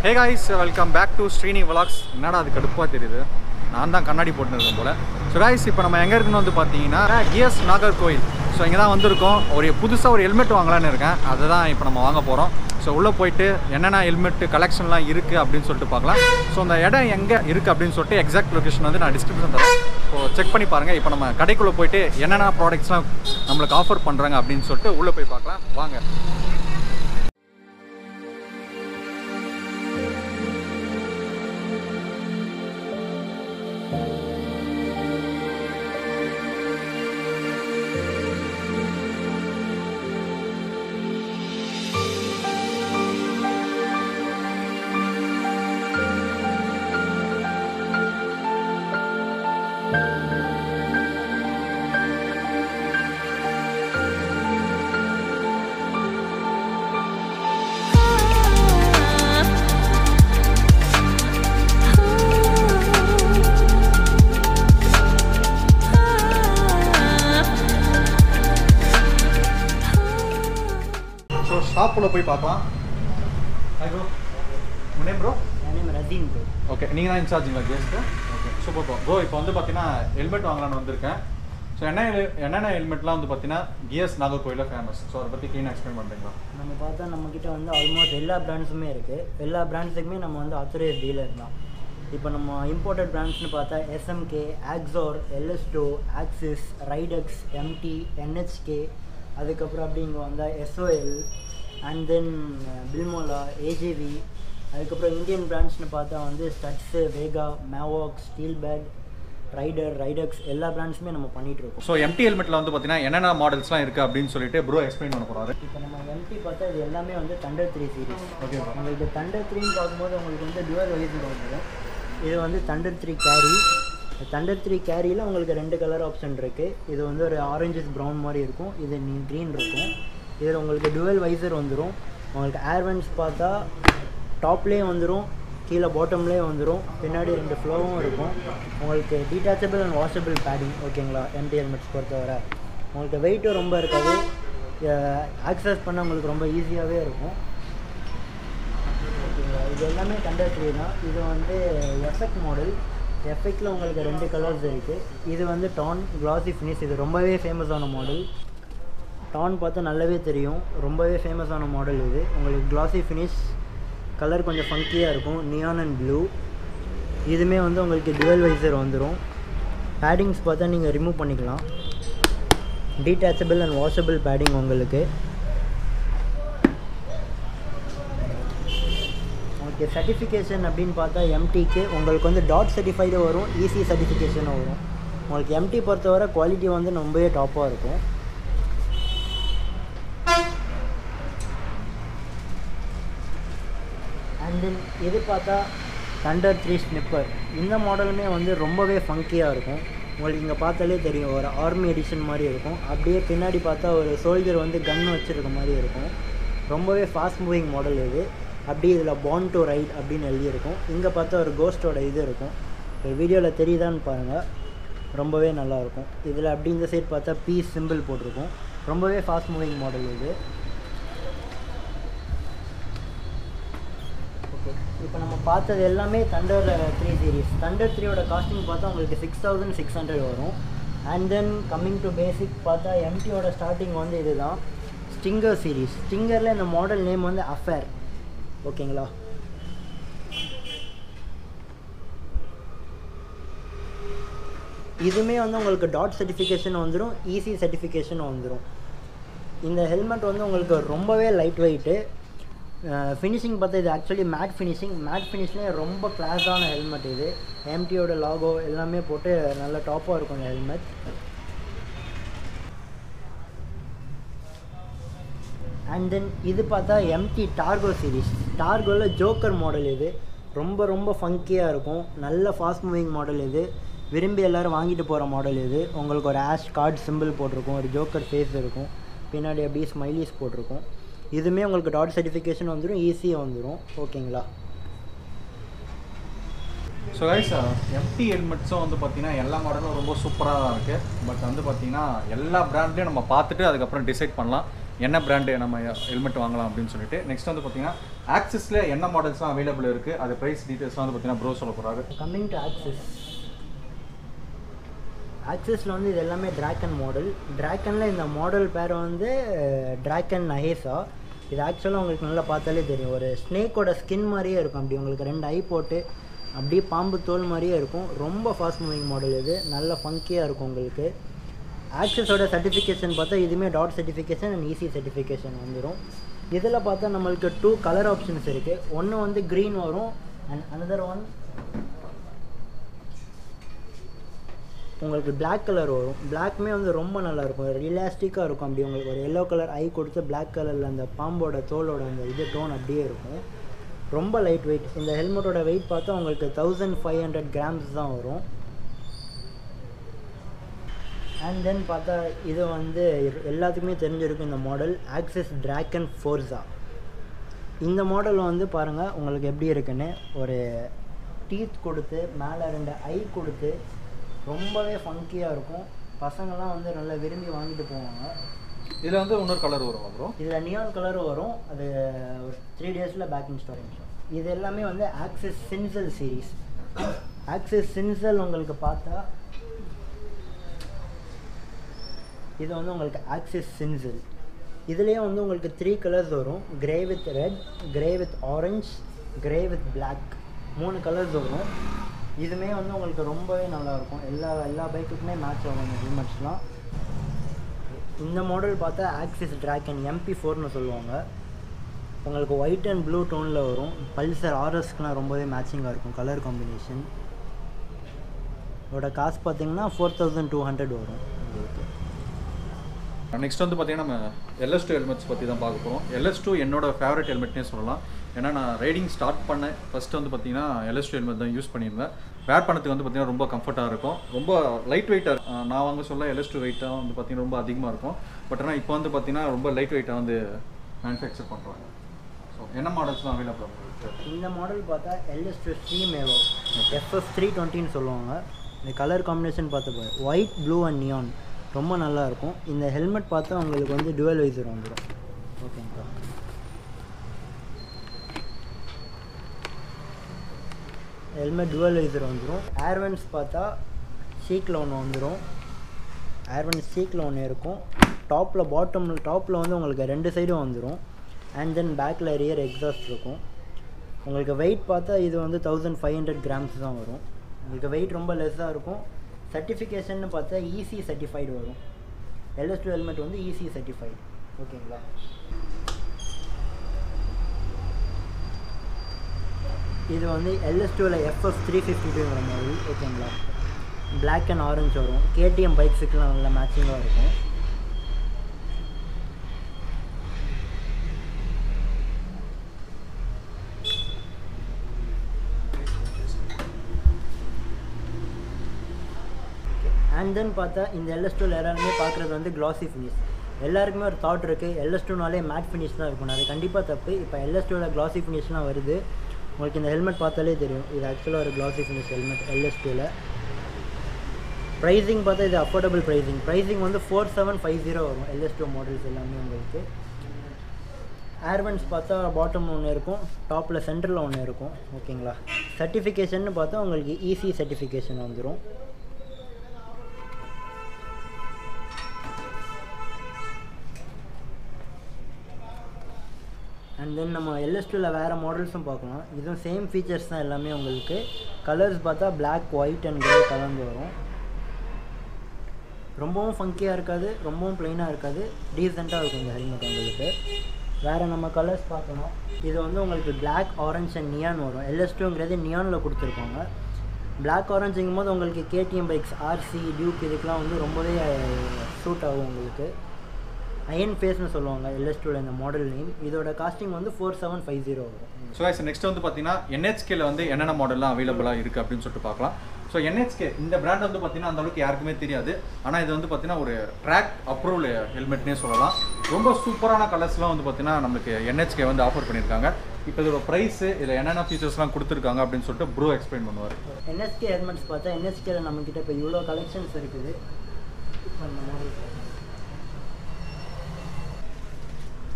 Hey guys welcome back to Sreeni vlogs என்னடா அது கடுப்பாக தெரியுது நான் தான் கண்ணாடி போட்டுருக்கேன் போல் ஸோ காய்ஸ் இப்போ நம்ம எங்கே இருக்குன்னு வந்து பார்த்தீங்கன்னா கிஎஸ் நாகர்கோயில் ஸோ இங்கே தான் வந்திருக்கோம் ஒரு புதுசாக ஒரு ஹெல்மெட் வாங்கலான்னு இருக்கேன் அதை தான் இப்போ நம்ம வாங்க போகிறோம் ஸோ உள்ளே போயிட்டு என்னென்ன ஹெல்மெட் கலெக்ஷன்லாம் இருக்குது அப்படின்னு சொல்லிட்டு பார்க்கலாம் ஸோ அந்த இடம் எங்கே இருக்குது அப்படின்னு சொல்லிட்டு எக்ஸாக்ட் லொகேஷன் வந்து நான் டிஸ்கிரிப்ஷன் தரேன் ஸோ செக் பண்ணி பாருங்கள் இப்போ நம்ம கடைக்குள்ளே போயிட்டு என்னென்ன ப்ராடக்ட்ஸ்லாம் நம்மளுக்கு ஆஃபர் பண்ணுறாங்க அப்படின்னு சொல்லிட்டு உள்ளே போய் பார்க்கலாம் வாங்க ஸோ ஷாப்புள்ள போய் பார்க்கலாம் ஹாய் ப்ரோ உங்கள் name bro My name is Razin bro. Okay நீங்கள் தான் இன்சார்ஜுங்களா கேஸ்ட்டு ஓகே சூப்பர் ப்ரோ ப்ரோ இப்போ வந்து பார்த்தீங்கன்னா ஹெல்மெட் வாங்கலாம்னு வந்திருக்கேன் ஸோ என்ன ஹெல்- என்னென்ன ஹெல்மெட்லாம் வந்து பார்த்தீங்கன்னா கிஎஸ் நாகர்கோயிலில் ஃபேமஸ் ஸோ அதை பற்றி க்ளீனாக எக்ஸ்பிளைன் பண்ணுறீங்களா நம்ம பார்த்தா நம்மக்கிட்ட வந்து ஆல்மோஸ்ட் எல்லா பிராண்ட்ஸுமே இருக்குது எல்லா பிராண்ட்ஸுக்குமே நம்ம வந்து ஆத்தரைஸ் டீலர் தான் இப்போ நம்ம இம்போர்ட்டட் பிராண்ட்ஸ்னு பார்த்தா எஸ்எம்கே ஆக்ஸோர் எல்எஸ்டோ ஆக்சிஸ் ரைடெக்ஸ் எம்டி என்ஹெச்கே அதுக்கப்புறம் அப்படி இங்கே வந்தால் எஸ்ஓஎல் அண்ட் தென் பில்மோலா ஏஜேவி அதுக்கப்புறம் இந்தியன் பிராண்ட்ஸ்னு பார்த்தா வந்து ஸ்டட்ஸு வேகா மேவாக் ஸ்டீல் பேட் ரைடர் ரைடெக்ஸ் எல்லா பிராண்ட்ஸுமே நம்ம பண்ணிகிட்டு இருக்கோம் ஸோ எம்டி ஹெல்மெட்டில் வந்து பார்த்தீங்கன்னா என்னென்ன மாடல்ஸ்லாம் இருக்குது அப்படின்னு சொல்லிட்டு ப்ரோ எக்ஸ்பிளைன் பண்ண போகிறாரு இப்போ நம்ம எம்டி பார்த்தா இது எல்லாமே வந்து Thunder three series Okay, bro. உங்களுக்கு தண்டர் த்ரீன்னு பார்க்கும்போது உங்களுக்கு வந்து டுவல் வைஸ் வந்துடும் இது வந்து Thunder three carry Thunder three கேரியில் உங்களுக்கு ரெண்டு கலர் ஆப்ஷன் இருக்குது இது வந்து ஒரு ஆரஞ்சஸ் ப்ரௌன் மாதிரி இருக்கும் இது நீ க்ரீன் இருக்கும் இதில் உங்களுக்கு டுவல் வைசர் வந்துடும் உங்களுக்கு ஏர்வென்ஸ் பார்த்தா டாப்லேயே வந்துடும் கீழே பாட்டம்லேயே வந்துடும் பின்னாடி ரெண்டு ஃப்ளோவும் இருக்கும் உங்களுக்கு டீட்டாச்சபிள் அண்ட் வாஷபிள் பேடிங் ஓகேங்களா எம்டி ஹெல்மெட்ஸ் பொறுத்தவரை உங்களுக்கு வெயிட்டும் ரொம்ப இருக்காது ஆக்சஸ் பண்ண உங்களுக்கு ரொம்ப ஈஸியாகவே இருக்கும் ஓகேங்களா இது எல்லாமே தண்டர் த்ரீ தான் இது வந்து எஃபெக்ட் மாடல் எஃபெக்டில் உங்களுக்கு ரெண்டு கலர்ஸ் இருக்குது இது வந்து டான் கிளாசி ஃபினிஷ் இது ரொம்பவே ஃபேமஸான மாடல் டான் பார்த்தா நல்லாவே தெரியும் ரொம்பவே ஃபேமஸான மாடல் இது உங்களுக்கு கிளாசி ஃபினிஷ் கலர் கொஞ்சம் ஃபங்கியாக இருக்கும் நியான் அண்ட் ப்ளூ இதுவுமே வந்து உங்களுக்கு டுவல் வைசர் வந்துடும் பேடிங்ஸ் பார்த்தா நீங்கள் ரிமூவ் பண்ணிக்கலாம் டீட்டாச்சபிள் அண்ட் வாஷபிள் பேடிங் உங்களுக்கு ஓகே சர்டிஃபிகேஷன் அப்படின்னு பார்த்தா எம்டிக்கு உங்களுக்கு வந்து டாட் சர்டிஃபைடும் வரும் ஈசி சர்டிஃபிகேஷனும் வரும் உங்களுக்கு எம்டி பொறுத்தவரை குவாலிட்டி வந்து ரொம்பவே டாப்பாக இருக்கும் அண்ட் தென் இது பார்த்தா தண்டர் த்ரீ ஸ்னிப்பர் இந்த மாடலுமே வந்து ரொம்பவே ஃபங்கியாக இருக்கும் உங்களுக்கு இங்கே பார்த்தாலே தெரியும் ஒரு ஆர்மி எடிஷன் மாதிரி இருக்கும் அப்படியே பின்னாடி பார்த்தா ஒரு சோல்ஜர் வந்து கன் வச்சுருக்க மாதிரி இருக்கும் ரொம்பவே ஃபாஸ்ட் மூவிங் மாடல் இது அப்படியே இதில் பான் டு ரைட் அப்படின்னு எழுதியிருக்கும் இங்கே பார்த்தா ஒரு கோஸ்டோட இது இருக்கும் ஒரு வீடியோவில் தெரியுதான்னு பாருங்கள் ரொம்பவே நல்லாயிருக்கும் இதில் அப்படி இந்த சைட் பார்த்தா பீஸ் சிம்பிள் போட்டிருக்கும் ரொம்பவே ஃபாஸ்ட் மூவிங் மாடல் இது ஓகே இப்போ நம்ம பார்த்தது எல்லாமே தண்டர் த்ரீ சீரிஸ் தண்டர் த்ரீயோட காஸ்டிங் பார்த்தா உங்களுக்கு சிக்ஸ் தௌசண்ட் சிக்ஸ் ஹண்ட்ரட் வரும் and then coming to basic பார்த்தா எம்டியோட ஸ்டார்டிங் வந்து இதுதான் ஸ்டிங்கர் சீரிஸ் ஸ்டிங்கரில் இந்த மாடல் நேம் வந்து அஃபேர் ஓகேங்களா இதுவுமே வந்து உங்களுக்கு டாட் சர்டிஃபிகேஷன் வந்துடும் ஈசி சர்டிஃபிகேஷன் வந்துடும் இந்த ஹெல்மெட் வந்து உங்களுக்கு ரொம்பவே லைட் வெயிட்டு ஃபினிஷிங் பார்த்தா இது ஆக்சுவலி மேட் ஃபினிஷிங் மேட் ஃபினிஷ்லேயே ரொம்ப கிளாஸான ஹெல்மெட் இது எம்டியோட லாகோ எல்லாமே போட்டு நல்ல டாப்பாக இருக்கும் இந்த ஹெல்மெட் அண்ட் தென் இது பார்த்தா எம்டி டார்கோ சீரிஸ் டார்கோவில் ஜோக்கர் மாடல் இது ரொம்ப ரொம்ப ஃபங்கியாக இருக்கும் நல்ல ஃபாஸ்ட் மூவிங் மாடல் இது விரும்பி எல்லோரும் வாங்கிட்டு போகிற மாடல் இது உங்களுக்கு ஒரு ஆஷ் கார்டு சிம்பிள் போட்டிருக்கும் ஒரு ஜோக்கர் ஃபேஸ் இருக்கும் பின்னாடி அப்படியே ஸ்மைலிஸ் போட்டிருக்கும் இதுவுமே உங்களுக்கு டாட் சர்டிஃபிகேஷன் வந்துடும் ஈஸியாக வந்துடும் ஓகேங்களா ஸோ கைஸ் எம்டி ஹெல்மெட்ஸும் வந்து பார்த்தீங்கன்னா எல்லா மாடலும் ரொம்ப சூப்பராக தான் இருக்குது பட் வந்து பார்த்தீங்கன்னா எல்லா பிராண்ட்லேயும் நம்ம பார்த்துட்டு அதுக்கப்புறம் டிசைட் பண்ணலாம் என்ன பிராண்டு நம்ம ஹெல்மெட் வாங்கலாம் அப்படின்னு சொல்லிட்டு நெக்ஸ்ட் வந்து பார்த்தீங்கன்னா ஆக்சிஸில் என்ன மாடல்ஸ்லாம் அவைலபிள் இருக்குது அது ப்ரைஸ் டீட்டெயில்ஸ்லாம் வந்து பார்த்தீங்கன்னா ப்ரோ சொல்ல போகிறாரு கம்மிங் டு ஆக்சிஸ் ஆக்சிஸில் வந்து இது எல்லாமே டிராக்கன் மாடல் டிராக்கனில் இந்த மாடல் பேர் வந்து டிராக்கன் நஹேசா இது ஆக்சுவலாக உங்களுக்கு நல்லா பார்த்தாலே தெரியும் ஒரு ஸ்னேக்கோட ஸ்கின் மாதிரியே இருக்கும் அப்படி உங்களுக்கு ரெண்டு ஐ போட்டு அப்படியே பாம்பு தோல் மாதிரியே இருக்கும் ரொம்ப ஃபாஸ்ட் மூவிங் மாடல் இது நல்ல ஃபங்கியாக இருக்கும் உங்களுக்கு ஆக்சஸோட சர்டிஃபிகேஷன் பார்த்தா இதுவுமே DOT certification and EC certification வந்துடும் இதில் பார்த்தா நம்மளுக்கு டூ கலர் ஆப்ஷன்ஸ் இருக்குது ஒன்று வந்து க்ரீன் வரும் அண்ட் அனதர் ஒன் உங்களுக்கு Black கலர் வரும் பிளாக்மே வந்து ரொம்ப நல்லா இருக்கும் ரிலாஸ்டிக்காக இருக்கும் அப்படி உங்களுக்கு ஒரு எல்லோ கலர் ஐ கொடுத்து Black கலரில் அந்த பாம்போட தோலோட அந்த இது டோன் அப்படியே இருக்கும் ரொம்ப லைட் வெயிட் இந்த ஹெல்மெட்டோட வெயிட் பார்த்தா உங்களுக்கு தௌசண்ட் ஃபைவ் ஹண்ட்ரட் கிராம்ஸ் தான் வரும் அண்ட் தென் பார்த்தா இது வந்து இரு- எல்லாத்துக்குமே தெரிஞ்சிருக்கும் இந்த மாடல் ஆக்சிஸ் டிராக்கன் ஃபோர்ஸா இந்த மாடல் வந்து பாருங்கள் உங்களுக்கு எப்படி இருக்குன்னு ஒரு டீத் கொடுத்து மேலே ரெண்டு ஐ கொடுத்து ரொம்பவே ஃபங்கியாக இருக்கும் பசங்கள்லாம் வந்து நல்லா விரும்பி வாங்கிட்டு போவாங்க இதில் வந்து இன்னொரு கலர் வரும் ப்ரோ இதில் நியான் கலர் வரும் அது ஒரு த்ரீ டேஸில் பேக்கிங் ஸ்டோரேஜ் இது எல்லாமே வந்து ஆக்சிஸ் சின்சல் சீரீஸ் ஆக்சிஸ் சின்சல் உங்களுக்கு பார்த்தா இது வந்து உங்களுக்கு ஆக்சிஸ் சின்சல் இதுலேயே வந்து உங்களுக்கு த்ரீ கலர்ஸ் வரும் grey with red grey with orange grey with Black மூணு கலர்ஸ் வரும் இதுவுமே வந்து உங்களுக்கு ரொம்பவே நல்லா இருக்கும் எல்லா எல்லா பைக்குக்குமே மேட்ச் ஆகும் இந்த ஹெல்மெட்ஸ்லாம் இந்த மாடல் பார்த்தா ஆக்சிஸ் டிராக்கன் எம்பி ஃபோர்னு சொல்லுவாங்க உங்களுக்கு ஒயிட் அண்ட் ப்ளூ டோனில் வரும் பல்சர் ஆர்எஸ்க்குலாம் ரொம்பவே மேட்சிங்காக இருக்கும் கலர் காம்பினேஷன் இதோட காசு பார்த்தீங்கன்னா ஃபோர் தௌசண்ட் டூ ஹண்ட்ரட் வரும் உங்களுக்கு நெக்ஸ்ட் வந்து பார்த்தீங்கன்னா நம்ம எல்எஸ் டூ ஹெல்மெட்ஸ் பற்றி தான் பார்க்க போகிறோம் எல்எஸ் டூ என்னோட ஃபேவரட் ஹெல்மெட்னே சொல்லலாம் ஏன்னா நான் ரைடிங் ஸ்டார்ட் பண்ணேன் ஃபஸ்ட்டு வந்து பார்த்தீங்கன்னா எல்எஸ் டூ ஹெல்மெட் தான் யூஸ் பண்ணியிருந்தேன் வேர் பண்ணதுக்கு வந்து பார்த்தீங்கன்னா ரொம்ப கம்ஃபர்ட்டாக இருக்கும் ரொம்ப லைட் வெயிட்டாக நான் வாங்க சொல்ல எல்எஸ் டூ வெயிட்டாக வந்து பார்த்தீங்கன்னா ரொம்ப அதிகமாக இருக்கும் பட் ஆனால் இப்போ வந்து பார்த்தீங்கன்னா ரொம்ப லைட் வெயிட்டாக வந்து மேனுஃபேக்சர் பண்ணுறாங்க ஸோ என்ன மாடல்ஸ்லாம் அவைலபிள் உங்களுக்கு இந்த மாடல் பார்த்தா LS two Stream Evo FF three டுவெண்ட்டின்னு சொல்லுவாங்க இந்த கலர் காம்பினேஷன் பார்த்து போய் ஒயிட் ப்ளூ அண்ட் நியான் ரொம்ப நல்லா இருக்கும் இந்த ஹெல்மெட் பார்த்தா உங்களுக்கு வந்து டுவல் வைசர் வந்துடும் ஓகேங்களா ஹெல்மெட் டுவல் வைசர் வந்துடும் ஏர்வென்ஸ் பார்த்தா சீக்கில் ஒன்று வந்துடும் ஏர்வென்ஸ் சீக்கில் ஒன்று இருக்கும் டாப்பில் பாட்டமில் டாப்பில் வந்து உங்களுக்கு ரெண்டு சைடும் வந்துடும் அண்ட் தென் பேக்கில் ரியர் எக்ஸாஸ்ட் இருக்கும் உங்களுக்கு வெயிட் பார்த்தா இது வந்து தௌசண்ட் ஃபைவ் ஹண்ட்ரட் கிராம்ஸ் தான் வரும் உங்களுக்கு வெயிட் ரொம்ப லெஸ்ஸாக இருக்கும் சர்டிஃபிகேஷன் பார்த்தா ஈஸி சர்டிஃபைடு வரும் எல்எஸ் டூ ஹெல்மெட் வந்து ஈஸி சர்டிஃபைடு ஓகேங்களா இது வந்து எல்எஸ் டூவில் எஃப்எஸ் த்ரீ ஃபிஃப்டி டூங்கிற மாதிரி ஓகேங்களா Black அண்ட் ஆரஞ்சு வரும் கேடிஎம் பைக்ஸுக்கெலாம் நல்ல மேட்சிங்காக இருக்கும் அண்ட் தென் பார்த்தா இந்த எல்எஸ் டூவில் எல்லாருமே பார்க்குறது வந்து glossy ஃபினிஷ் எல்லாருக்குமே ஒரு தாட் இருக்குது எல்எஸ் டூனாலே மேட் ஃபினிஷ் தான் இருக்கும் அது கண்டிப்பாக தப்பு இப்போ எல்எஸ் டூவில் glossy ஃபினிஷ்லாம் வருது உங்களுக்கு இந்த ஹெல்மெட் பார்த்தாலே தெரியும் இது ஆக்சுவலாக ஒரு glossy ஃபினிஷ் ஹெல்மெட் எல்எஸ் டூவில் ப்ரைஸிங் பார்த்தா இது அஃபோர்டபுள் ப்ரைஸிங் ப்ரைஸிங் வந்து ஃபோர் செவன் ஃபைவ் ஜீரோ வரும் எல்எஸ் டூ மாடல்ஸ் எல்லாமே உங்களுக்கு ஏர்வன்ஸ் பார்த்தா பாட்டம் ஒன்று இருக்கும் டாப்பில் சென்டரில் ஒன்று இருக்கும் ஓகேங்களா சர்டிஃபிகேஷன் பார்த்தா உங்களுக்கு ஈஸி சர்டிஃபிகேஷன் வந்துடும் அண்ட் தென் நம்ம எல்எஸ் டூவில் வேறு மாடல்ஸும் பார்க்கலாம் இதுவும் சேம் ஃபீச்சர்ஸ் தான் எல்லாமே உங்களுக்கு கலர்ஸ் பார்த்தா Black ஒயிட் அண்ட் கிரே கலந்து வரும் ரொம்பவும் ஃபங்கியாக இருக்காது ரொம்பவும் ப்ளைனாக இருக்காது டீசெண்டாக இருக்கும் இந்த ஹெல்மெட் உங்களுக்கு வேறு நம்ம கலர்ஸ் பார்க்கணும் இது வந்து உங்களுக்கு Black ஆரஞ்ச் அண்ட் நியான் வரும் எல்எஸ் டூங்கிறது நியானில் கொடுத்துருப்பாங்க Black ஆரஞ்சுங்கும் போது உங்களுக்கு கேடிஎம் பைக்ஸ் ஆர்சி டியூக் இதுக்கெலாம் வந்து ரொம்பவே சூட் ஆகும் உங்களுக்கு அயன் ஃபேஸ்னு சொல்லுவாங்க எல்எஸ் டூவில் இந்த மாடல் நேம் இதோட காஸ்டிங் வந்து ஃபோர் செவன் ஃபைவ் ஜீரோ வரும் ஸோ guys நெக்ஸ்ட் வந்து பார்த்தீங்கன்னா என்ஹெச்கேல வந்து என்னென்ன மாடல்லாம் அவைலபிளாக இருக்குது அப்படின்னு சொல்லிட்டு பார்க்கலாம் ஸோ என்ஹெச்கே இந்த பிராண்ட் வந்து பார்த்தீங்கன்னா அந்த அளவுக்கு யாருக்குமே தெரியாது ஆனால் இது வந்து பார்த்தீங்கன்னா ஒரு ட்ராக் அப்ரூவல் ஹெல்மெட்னே சொல்லலாம் ரொம்ப சூப்பரான கலர்ஸ்லாம் வந்து பார்த்தீங்கன்னா நம்மளுக்கு என்ஹெச்கே வந்து ஆஃபர் பண்ணியிருக்காங்க இப்போ இதோட ப்ரைஸு இதில் என்னென்ன ஃபீச்சர்ஸ்லாம் கொடுத்துருக்காங்க அப்படின்னு சொல்லிட்டு ப்ரோ எக்ஸ்பிளைன் பண்ணுவார் என்எஸ்கே ஹெல்மெட்ஸ் பார்த்தா என்எஸ்கேல நம்மக்கிட்ட இப்போ இவ்வளோ கலெக்ஷன்ஸ் இருக்குது இப்போ இந்த model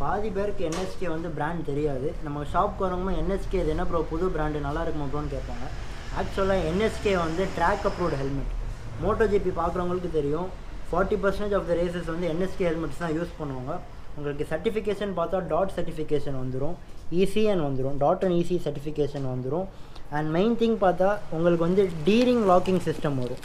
பாதி பேருக்கு என்எஸ்கே வந்து பிராண்ட் தெரியாது நம்ம ஷாப்க்கு வரவங்க என்எஸ்கே இது என்ன ப்ரோ புது பிராண்டு நல்லா இருக்குமா ப்ரோன்னு கேட்பாங்க ஆக்சுவலாக என்எஸ்கே வந்து track approved helmet MotoGP பார்க்குறவங்களுக்கு தெரியும் forty percentage of the races வந்து என்எஸ்கே ஹெல்மெட்ஸ் தான் யூஸ் பண்ணுவாங்க உங்களுக்கு சர்டிஃபிகேஷன் பார்த்தா டாட் சர்டிஃபிகேஷன் வந்துடும் இசிஎன் வந்துடும் டாட் அண்ட் இசி சர்டிஃபிகேஷன் வந்துடும் அண்ட் மெயின் திங் பார்த்தா உங்களுக்கு வந்து டீரிங் லாக்கிங் சிஸ்டம் வரும்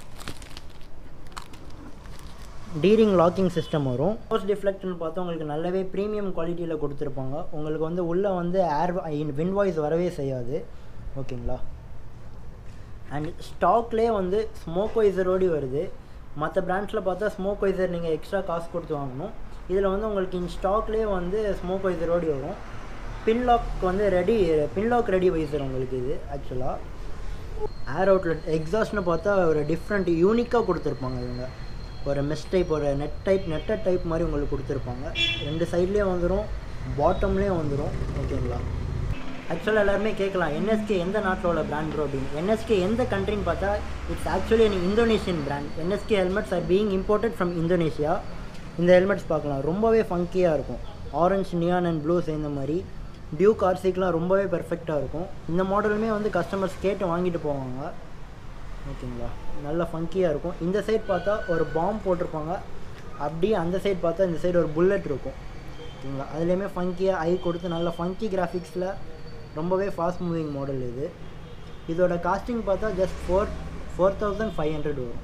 டீரிங் லாக்கிங் சிஸ்டம் வரும் போஸ்ட் டிஃப்ளெக்ட்னு பார்த்தா உங்களுக்கு நல்லாவே ப்ரீமியம் குவாலிட்டியில் கொடுத்துருப்பாங்க உங்களுக்கு வந்து உள்ளே வந்து ஏர் வின் வாய்ஸ் வரவே செய்யாது ஓகேங்களா அண்ட் ஸ்டாக்லேயே வந்து ஸ்மோக் வைசரோடு வருது மற்ற பிராண்ட்ஸில் பார்த்தா ஸ்மோக் வைசர் நீங்கள் எக்ஸ்ட்ரா காசு கொடுத்து வாங்கணும் இதில் வந்து உங்களுக்கு இன் ஸ்டாக்லேயே வந்து ஸ்மோக் வைசரோடு வரும் பின்லாக் வந்து ரெடி பின்லாக் ரெடி வைசர் உங்களுக்கு இது ஆக்சுவலாக ஏர் அவுட்லெட் எக்ஸாஸ்ட்னு பார்த்தா ஒரு டிஃப்ரெண்ட் யூனிக்காக கொடுத்துருப்பாங்க இவங்க ஒரு மெஸ் டைப் ஒரு நெட் டைப் நெட்டட் டைப் மாதிரி உங்களுக்கு கொடுத்துருப்பாங்க ரெண்டு சைட்லேயும் வந்துடும் பாட்டம்லேயும் வந்துடும் ஓகேங்களா ஆக்சுவலாக எல்லாருமே கேட்கலாம் என்எஸ்கே எந்த நாட்டோட பிராண்ட் ப்ரோ அப்படின்னு என்எஸ்கே எந்த கண்ட்ரின்னு பார்த்தா it's actually an Indonesian brand NSK helmets are being imported from Indonesia இந்த ஹெல்மெட்ஸ் பார்க்கலாம் ரொம்பவே ஃபங்கியாக இருக்கும் ஆரஞ்ச் நியான் அண்ட் ப்ளூ சேர்ந்த மாதிரி டியூக் ஆர்சிக்லாம் ரொம்பவே பெர்ஃபெக்டாக இருக்கும் இந்த மாடலுமே வந்து கஸ்டமர்ஸ் கேட்டு வாங்கிட்டு போவாங்க ஓகேங்களா நல்ல ஃபங்கியாக இருக்கும் இந்த சைடு பார்த்தா ஒரு பாம் போட்டிருப்பாங்க அப்படியே அந்த சைடு பார்த்தா இந்த சைடு ஒரு புல்லட் இருக்கும் ஓகேங்களா அதுலேயுமே ஃபங்கியாக ஐ கொடுத்து நல்ல ஃபங்கி கிராஃபிக்ஸில் ரொம்பவே ஃபாஸ்ட் மூவிங் மாடல் இது இதோட காஸ்டிங் பார்த்தா just four four thousand five hundred வரும்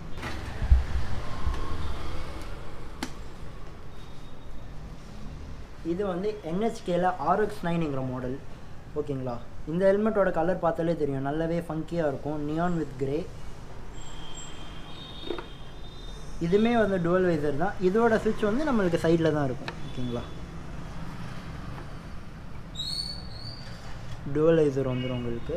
இது வந்து என்ஹெச்கேல ஆர்எக்ஸ் நைனுங்கிற மாடல் ஓகேங்களா இந்த ஹெல்மெட்டோட கலர் பார்த்தாலே தெரியும் நல்லாவே ஃபங்கியாக இருக்கும் நியான் வித் கிரே இதுவுமே வந்து டுவல் வைசர் தான் இதோட சுவிட்ச் வந்து நம்மளுக்கு சைடில் தான் இருக்கும் ஓகேங்களா டுவல் வைசர் வந்துடும் உங்களுக்கு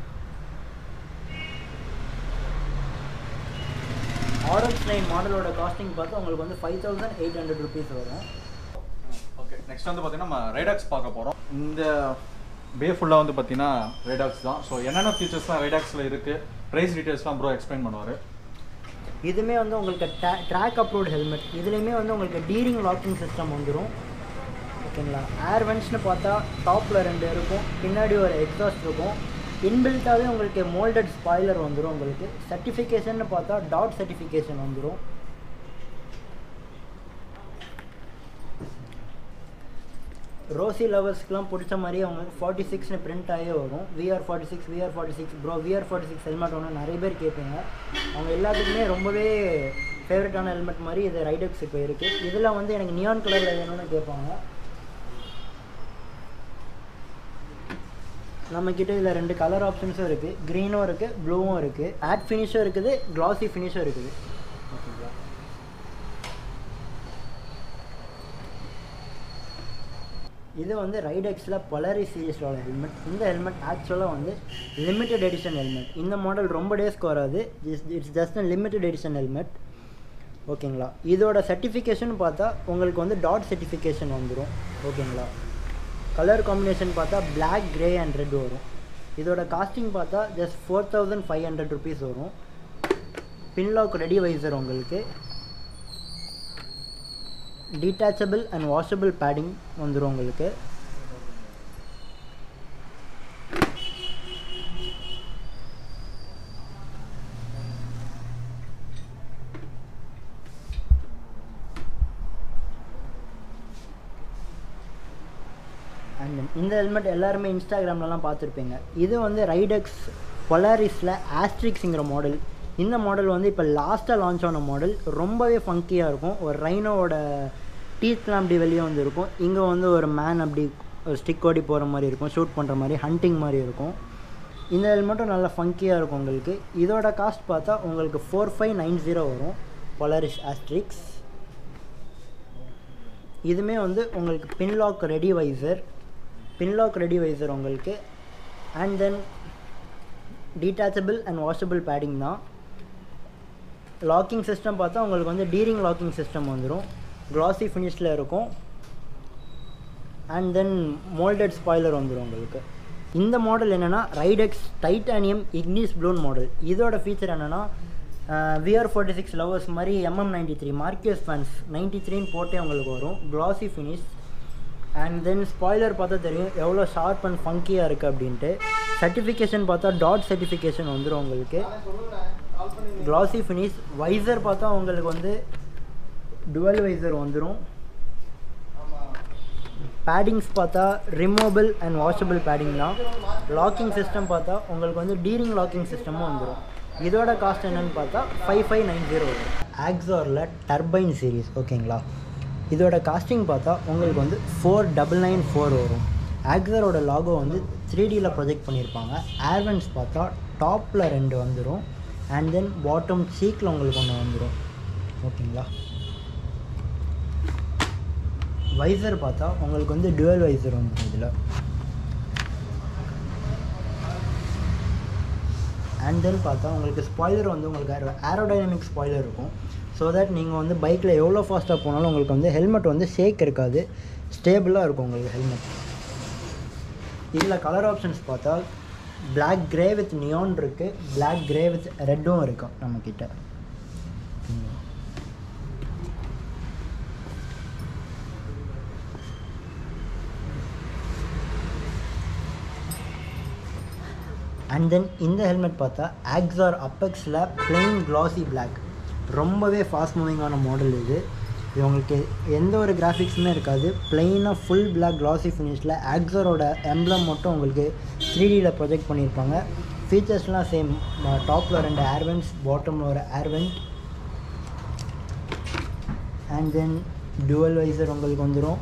ஆர்எக்ஸ் நைன் மாடலோட காஸ்டிங் பார்த்தா உங்களுக்கு வந்து five thousand eight hundred rupees வரும் ஓகே நெக்ஸ்ட் வந்து பார்த்தீங்கன்னா நம்ம ரைடாக்ஸ் பார்க்க போகிறோம் இந்த பே ஃபுல்லாக வந்து பார்த்தீங்கன்னா ரைடாக்ஸ் தான் ஸோ என்னென்ன ஃபீச்சர்ஸ்லாம் ரைடாக்ஸில் இருக்குது ப்ரைஸ் டீட்டெயில்ஸ்லாம் ப்ரோ எக்ஸ்பிளைன் பண்ணுவார் இதுவுமே வந்து உங்களுக்கு ட்ராக் அப்ரூவ்ட் ஹெல்மெட் இதுலேயுமே வந்து உங்களுக்கு டீரிங் லாக்கிங் சிஸ்டம் வந்துடும் ஓகேங்களா ஏர் வென்ட்ஸ்னு பார்த்தா டாப்பில் ரெண்டு இருக்கும் பின்னாடி ஒரு எக்ஸாஸ்ட் இருக்கும் இன்பில்ட்டாகவே உங்களுக்கு மோல்டட் ஸ்பாய்லர் வந்துடும் உங்களுக்கு சர்டிஃபிகேஷன் பார்த்தா டாட் சர்டிஃபிகேஷன் வந்துடும் ரோசி லவர்ஸ்க்குலாம் பிடிச்ச மாதிரியே அவங்களுக்கு ஃபார்ட்டி சிக்ஸ்னு பிரிண்ட் ஆகி வரும் VR forty six VR forty six bro VR forty six helmet ஒன்று நிறைய பேர் கேட்பீங்க அவங்க எல்லாத்துக்குமே ரொம்பவே ஃபேவரட்டான ஹெல்மெட் மாதிரி இது ரைடக்ஸ் இப்போ இருக்குது இதில் வந்து எனக்கு நியான் கலரில் வேணும்னு கேட்பாங்க நம்மக்கிட்ட இதில் ரெண்டு கலர் ஆப்ஷன்ஸும் இருக்குது க்ரீனும் இருக்குது ப்ளூவும் இருக்குது ஆட் ஃபினிஷும் இருக்குது க்ளாஸி ஃபினிஷும் இருக்குது ஓகேங்களா இது வந்து ரைடெக்ஸில் பொலரி சீரிஸோட ஹெல்மெட் இந்த ஹெல்மெட் ஆக்சுவலாக வந்து லிமிட்டட் எடிஷன் ஹெல்மெட் இந்த மாடல் ரொம்ப டேஸ்க்கு வராது it's just a limited edition helmet ஓகேங்களா இதோட சர்டிஃபிகேஷன் பார்த்தா உங்களுக்கு வந்து டாட் சர்டிஃபிகேஷன் வந்துடும் ஓகேங்களா கலர் காம்பினேஷன் பார்த்தா பிளாக் கிரே அண்ட் ரெட் வரும் இதோட காஸ்டிங் பார்த்தா just four thousand five hundred rupees வரும் பின்லாக் ரெடி வைசர் உங்களுக்கு டீட்டாச்சபிள் அண்ட் வாஷபிள் பேடிங் வந்துடும் உங்களுக்கு அண்ட் இந்த ஹெல்மெட் எல்லாருமே இன்ஸ்டாகிராம்லலாம் பார்த்துருப்பீங்க இது வந்து ரைடெக்ஸ் பொலாரிஸில் ஆஸ்ட்ரிக்ஸுங்கிற மாடல் இந்த மாடல் வந்து இப்போ லாஸ்ட்டாக லான்ச் ஆன மாடல் ரொம்பவே ஃபங்கியாக இருக்கும் ஒரு ரைனோவோட டீத்லாம் அப்படி வெளியே வந்து இருக்கும் இங்கே வந்து ஒரு மேன் அப்படி ஒரு ஸ்டிக் ஓடி போகிற மாதிரி இருக்கும் ஷூட் பண்ணுற மாதிரி ஹண்டிங் மாதிரி இருக்கும் இந்த ஹெல்மெட்டும் நல்லா ஃபங்கியாக இருக்கும் உங்களுக்கு இதோட காஸ்ட் பார்த்தா உங்களுக்கு ஃபோர் ஃபைவ் நைன் ஜீரோ வரும் பொலாரிஸ் ஆஸ்ட்ரிக்ஸ் இதுவுமே வந்து உங்களுக்கு pinlock ready visor pinlock ready visor உங்களுக்கு and then detachable and washable padding தான் லாக்கிங் சிஸ்டம் பார்த்தா உங்களுக்கு வந்து டீரிங் லாக்கிங் சிஸ்டம் வந்துடும் க்ளாஸி ஃபினிஷில் இருக்கும் அண்ட் தென் மோல்டட் ஸ்பாய்லர் வந்துடும் உங்களுக்கு இந்த மாடல் என்னென்னா ரைடெக்ஸ் டைட்டானியம் இக்னிஸ் ப்ளூன் மாடல் இதோட ஃபீச்சர் என்னென்னா விஆர் ஃபார்ட்டி சிக்ஸ் லவர்ஸ் மாதிரி MM ninety three Marquez fans ninety த்ரீன்னு போட்டே உங்களுக்கு வரும் classy finish and then spoiler பார்த்தா தெரியும் எவ்வளோ ஷார்ப் அண்ட் ஃபங்கியாக இருக்குது அப்படின்ட்டு சர்டிஃபிகேஷன் பார்த்தா டாட் சர்டிஃபிகேஷன் வந்துடும் உங்களுக்கு கிளாசி ஃபினிஷ் வைசர் பார்த்தா உங்களுக்கு வந்து டுவல் வைசர் வந்துடும் பேடிங்ஸ் பார்த்தா ரிமூவபிள் அண்ட் வாஷபிள் பேடிங் தான் லாக்கிங் சிஸ்டம் பார்த்தா உங்களுக்கு வந்து டீரிங் லாக்கிங் சிஸ்டமும் வந்துடும் இதோட காஸ்ட் என்னன்னு பார்த்தா ஃபைவ் ஃபைவ் நைன் ஜீரோ வரும் ஆக்ஸாரில் டர்பைன் சீரிஸ் ஓகேங்களா இதோட காஸ்டிங் பார்த்தா உங்களுக்கு வந்து ஃபோர் டபுள் நைன் ஃபோர் வரும் ஆக்ஸரோட லாகோ வந்து த்ரீ டியில் ப்ரொஜெக்ட் பண்ணியிருப்பாங்க ஏர்வென்ஸ் பார்த்தா டாப்பில் ரெண்டு வந்துடும் அண்ட் தென் பாட்டம் சீக்கில் உங்களுக்கு ஒன்று வந்துடும் ஓகேங்களா வைசர் பார்த்தா உங்களுக்கு வந்து டுவல் வைசர் வந்துடும் இதில் அண்ட் தென் பார்த்தா உங்களுக்கு ஸ்பாய்லர் வந்து உங்களுக்கு ஏரோடைனமிக் ஸ்பாய்லர் இருக்கும் ஸோ தட் நீங்கள் வந்து பைக்கில் எவ்வளோ ஃபாஸ்ட்டாக போனாலும் உங்களுக்கு வந்து ஹெல்மெட் வந்து ஷேக் இருக்காது ஸ்டேபிளாக இருக்கும் உங்களுக்கு ஹெல்மெட் இதில் கலர் ஆப்ஷன்ஸ் பார்த்தா Black கிரே வித் நியான் இருக்குது Black கிரே வித் ரெட்டும் இருக்கும் நம்மக்கிட்ட அண்ட் தென் இந்த ஹெல்மெட் பார்த்தா ஆக்ஸார் அப்பெக்ஸில் plain glossy black ரொம்பவே ஃபாஸ்ட் மூவிங்கான மாடல் இது இது உங்களுக்கு எந்த ஒரு கிராஃபிக்ஸுமே இருக்காது பிளெயினாக ஃபுல் black glossy ஃபினிஷில் ஆக்ஸரோட எம்ப்ளம் மட்டும் உங்களுக்கு த்ரீ டியில் ப்ரொஜெக்ட் பண்ணியிருப்பாங்க ஃபீச்சர்ஸ்லாம் சேம் டாப்பில் ரெண்டு ஏர்வென்ட்ஸ் பாட்டமில் ஒரு air vent and then dual visor உங்களுக்கு வந்துடும்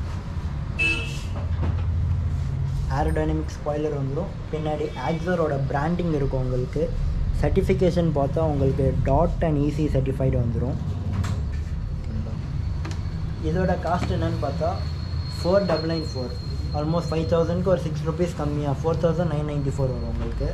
ஏரோடைனமிக் ஸ்பாய்லர் வந்துடும் பின்னாடி ஆக்ஸரோட பிராண்டிங் இருக்கும் உங்களுக்கு சர்டிஃபிகேஷன் பார்த்தா உங்களுக்கு டாட் அண்ட் ஈஸி சர்டிஃபைடு வந்துடும் இதோட காஸ்ட் என்னன்னு பார்த்தா four double nine four almost five தௌசண்ட்க்கு ஒரு சிக்ஸ் ருபீஸ் கம்மியாக four thousand nine ninety four வரும் உங்களுக்கு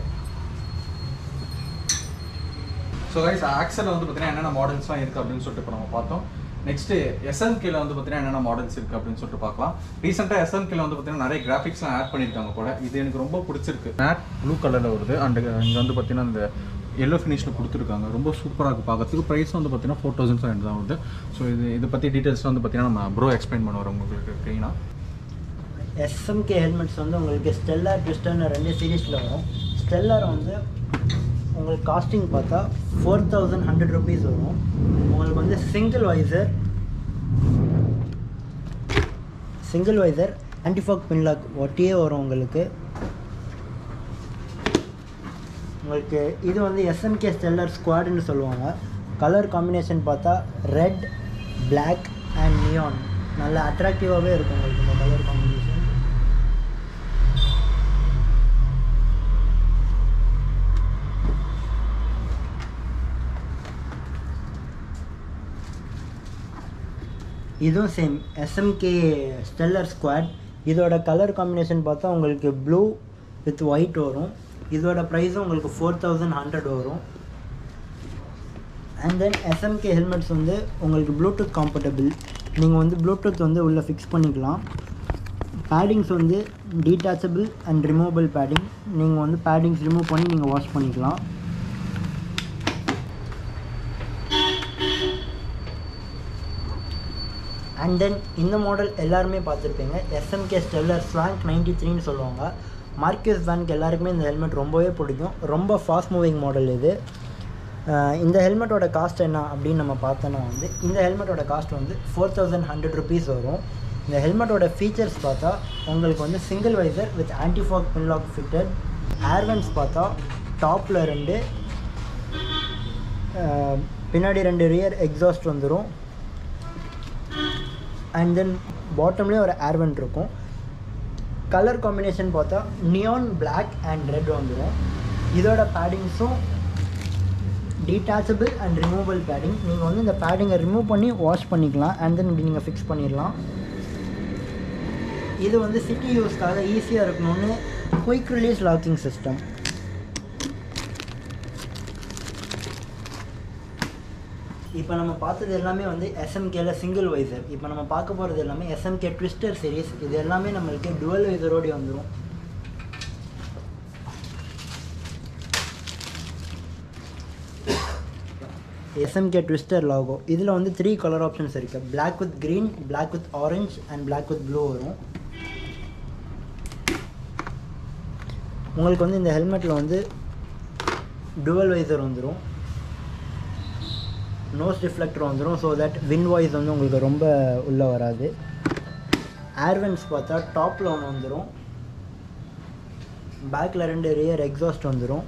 ஸோ கைஸ் ஆக்சலில் வந்து பார்த்தீங்கன்னா என்னென்ன மாடல்ஸ்லாம் இருக்குது அப்படின்னு சொல்லிட்டு இப்போ நம்ம பார்த்தோம் நெக்ஸ்ட்டு எஸ்எம்கேல வந்து பார்த்தீங்கன்னா என்னென்ன மாடல்ஸ் இருக்குது அப்படின்னு சொல்லிட்டு பார்க்கலாம் ரீசெண்டாக எஸ்எம்கேல வந்து பார்த்தீங்கன்னா நிறைய கிராஃபிக்ஸ்லாம் ஆட் பண்ணியிருக்காங்க கூட இது எனக்கு ரொம்ப பிடிச்சிருக்கு மேட் ப்ளூ கலரில் வருது அண்ட் இங்கே வந்து பார்த்தீங்கன்னா இந்த எல்லோ ஃபினிஷில் கொடுத்துருக்காங்க ரொம்ப சூப்பராக இருக்குது பார்க்கறதுக்கு ப்ரைஸ் வந்து பார்த்தீங்கன்னா ஃபோர் தௌசண்ட் ஃபைவ் தான் வருது ஸோ இது இதை பற்றி டீட்டெயில்ஸ் வந்து பார்த்தீங்கன்னா நம்ம ப்ரோ எக்ஸ்பிளைன் பண்ணுவார் உங்களுக்கு க்ளீனாக எஸ்எம்கே ஹெல்மெட்ஸ் வந்து உங்களுக்கு ஸ்டெல்லார் ட்விஸ்டர்னு ரெண்டு சீரீஸில் வரும் ஸ்டெல்லார் வந்து உங்களுக்கு காஸ்டிங் பார்த்தா ஃபோர் தௌசண்ட் ஹண்ட்ரட் ருபீஸ் வரும் உங்களுக்கு வந்து single visor single visor antifog pinlock ஒட்டியே வரும் உங்களுக்கு உங்களுக்கு இது வந்து எஸ்எம்கே ஸ்டெல்லர் ஸ்குவாடுன்னு சொல்லுவாங்க கலர் காம்பினேஷன் பார்த்தா ரெட் Black அண்ட் நியான் நல்ல அட்ராக்டிவாகவே இருக்கும் உங்களுக்கு இந்த கலர் காம்பினேஷன் இதுவும் சேம் எஸ்எம்கே ஸ்டெல்லர் ஸ்குவாட் இதோட கலர் காம்பினேஷன் பார்த்தா உங்களுக்கு ப்ளூ வித் ஒயிட் வரும் இதோட ப்ரைஸும் உங்களுக்கு ஃபோர் தௌசண்ட் ஹண்ட்ரட் வரும் அண்ட் தென் எஸ்எம்கே ஹெல்மெட்ஸ் வந்து உங்களுக்கு ப்ளூடூத் காம்பட்டபிள் நீங்கள் வந்து ப்ளூடூத் வந்து உள்ளே ஃபிக்ஸ் பண்ணிக்கலாம் பேடிங்ஸ் வந்து டீட்டாச்சபிள் அண்ட் ரிமூவபிள் பேடிங் நீங்கள் வந்து பேடிங்ஸ் ரிமூவ் பண்ணி நீங்கள் வாஷ் பண்ணிக்கலாம் அண்ட் தென் இந்த மாடல் எல்லாருமே பார்த்துருப்பீங்க எஸ்எம்கே ஸ்டெல்லர் ஸ்வாங்க் நைன்டி த்ரீன்னு சொல்லுவாங்க மார்க்கெஸ் வேன்க்கு எல்லாருக்குமே இந்த ஹெல்மெட் ரொம்பவே பிடிக்கும் ரொம்ப ஃபாஸ்ட் மூவிங் மாடல் இது அஹ் இந்த ஹெல்மெட்டோட காஸ்ட் என்ன அப்படின்னு நம்ம பார்த்தோன்னா வந்து இந்த ஹெல்மெட்டோட காஸ்ட் வந்து ஃபோர் தௌசண்ட் ஹண்ட்ரட் ருபீஸ் வரும் இந்த ஹெல்மெட்டோட ஃபீச்சர்ஸ் பார்த்தா உங்களுக்கு வந்து single visor with antifog pinlock fitted air vents பார்த்தா டாப்பில் ரெண்டு அஹ் பின்னாடி ரெண்டு ரியர் எக்ஸாஸ்ட் வந்துடும் அண்ட் தென் பாட்டம்லேயே ஒரு ஏர்வென்ட் இருக்கும் கலர் காம்பினேஷன் பார்த்தா நியான் Black அண்ட் ரெட் வந்துடும் இதோட பேடிங்ஸும் டீட்டாச்சபிள் அண்ட் ரிமூவபிள் பேடிங் நீங்கள் வந்து இந்த பேடிங்கை ரிமூவ் பண்ணி வாஷ் பண்ணிக்கலாம் அண்ட் தென் இப்படி நீங்கள் ஃபிக்ஸ் பண்ணிடலாம் இது வந்து சிட்டி யூஸ்க்காக ஈஸியாக இருக்கணும்னு குயிக் ரிலீஸ் லாக்கிங் சிஸ்டம் இப்போ நம்ம பார்த்தது எல்லாமே வந்து எஸ்எம்கேல சிங்கிள் வைசர் இப்போ நம்ம பார்க்க போகிறது எல்லாமே எஸ்எம்கே ட்விஸ்டர் சீரிஸ் இது எல்லாமே நம்மளுக்கு டுவல் வைசரோடு வந்துடும் எஸ்எம்கே ட்விஸ்டர் லாகோ இதில் வந்து த்ரீ கலர் ஆப்ஷன்ஸ் இருக்குது Black with green Black with orange and Black with blue வரும் உங்களுக்கு வந்து இந்த ஹெல்மெட்டில் வந்து டுவல் வைசர் வந்துடும் நோஸ் ரிஃப்ளெக்டர் வந்துடும் ஸோ தட் வின் வாய்ஸ் வந்து உங்களுக்கு ரொம்ப உள்ளே வராது ஏர்வென்ஸ் பார்த்தா டாப்பில் ஒன்று வந்துடும் பேக்கில் ரெண்டு ரியர் எக்ஸாஸ்ட் வந்துடும்